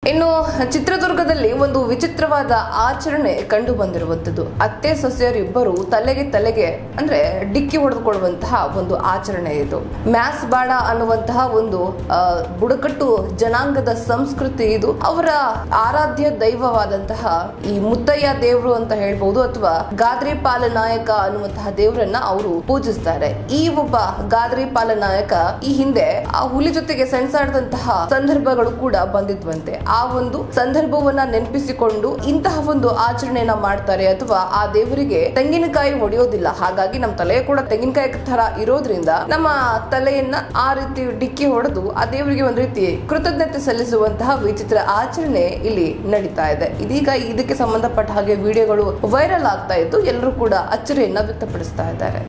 ಇನ್ನು ಚಿತ್ರದುರ್ಗದಲ್ಲಿ ಒಂದು ವಿಚಿತ್ರವಾದ ಆಚರಣೆ ಕಂಡು ಬಂದಿರುವಂತದ್ದು ಅತ್ತೆ ಸೊಸೆಯರಿಬ್ಬರು ತಲೆಗೆ ತಲೆಗೆ ಅಂದ್ರೆ ಡಿಕ್ಕಿ ಹೊಡೆದುಕೊಳ್ಳುವಂತಹ ಒಂದು ಆಚರಣೆ ಇದು ಮ್ಯಾಸ್ ಬಾಡ ಅನ್ನುವಂತಹ ಒಂದು ಆ, ಬುಡಕಟ್ಟು ಜನಾಂಗದ ಸಂಸ್ಕೃತಿ ಇದು ಅವರ ಆರಾಧ್ಯ ದೈವವಾದಂತಹ ಈ ಮುತ್ತಯ್ಯ ದೇವರು ಅಂತ ಹೇಳ್ಬಹುದು ಅಥವಾ ಗಾದ್ರಿ ಪಾಲನಾಯಕ ಅನ್ನುವಂತಹ ದೇವರನ್ನ ಅವರು ಪೂಜಿಸ್ತಾರೆ ಈ ಒಬ್ಬ ಗಾದ್ರಿ ಪಾಲನಾಯಕ ಈ ಹಿಂದೆ ಆ ಹುಲಿ ಜೊತೆಗೆ ಸೆಣಸಾಡದಂತಹ ಸಂದರ್ಭಗಳು ಕೂಡ ಬಂದಿದ್ವಂತೆ ಆ ಒಂದು ಸಂದರ್ಭವನ್ನ ನೆನಪಿಸಿಕೊಂಡು ಇಂತಹ ಒಂದು ಆಚರಣೆಯನ್ನ ಮಾಡ್ತಾರೆ ಅಥವಾ ಆ ದೇವರಿಗೆ ತೆಂಗಿನಕಾಯಿ ಹೊಡೆಯೋದಿಲ್ಲ ಹಾಗಾಗಿ ನಮ್ಮ ತಲೆ ಕೂಡ ತೆಂಗಿನಕಾಯಿ ತರ ಇರೋದ್ರಿಂದ ನಮ್ಮ ತಲೆಯನ್ನ ಆ ರೀತಿ ಡಿಕ್ಕಿ ಹೊಡೆದು ಆ ದೇವರಿಗೆ ಒಂದು ರೀತಿ ಕೃತಜ್ಞತೆ ಸಲ್ಲಿಸುವಂತಹ ವಿಚಿತ್ರ ಆಚರಣೆ ಇಲ್ಲಿ ನಡೀತಾ ಇದೆ ಇದೀಗ ಇದಕ್ಕೆ ಸಂಬಂಧಪಟ್ಟ ಹಾಗೆ ವಿಡಿಯೋಗಳು ವೈರಲ್ ಆಗ್ತಾ ಇದ್ದು ಎಲ್ಲರೂ ಕೂಡ ಅಚ್ಚರಿಯನ್ನ ವ್ಯಕ್ತಪಡಿಸ್ತಾ ಇದ್ದಾರೆ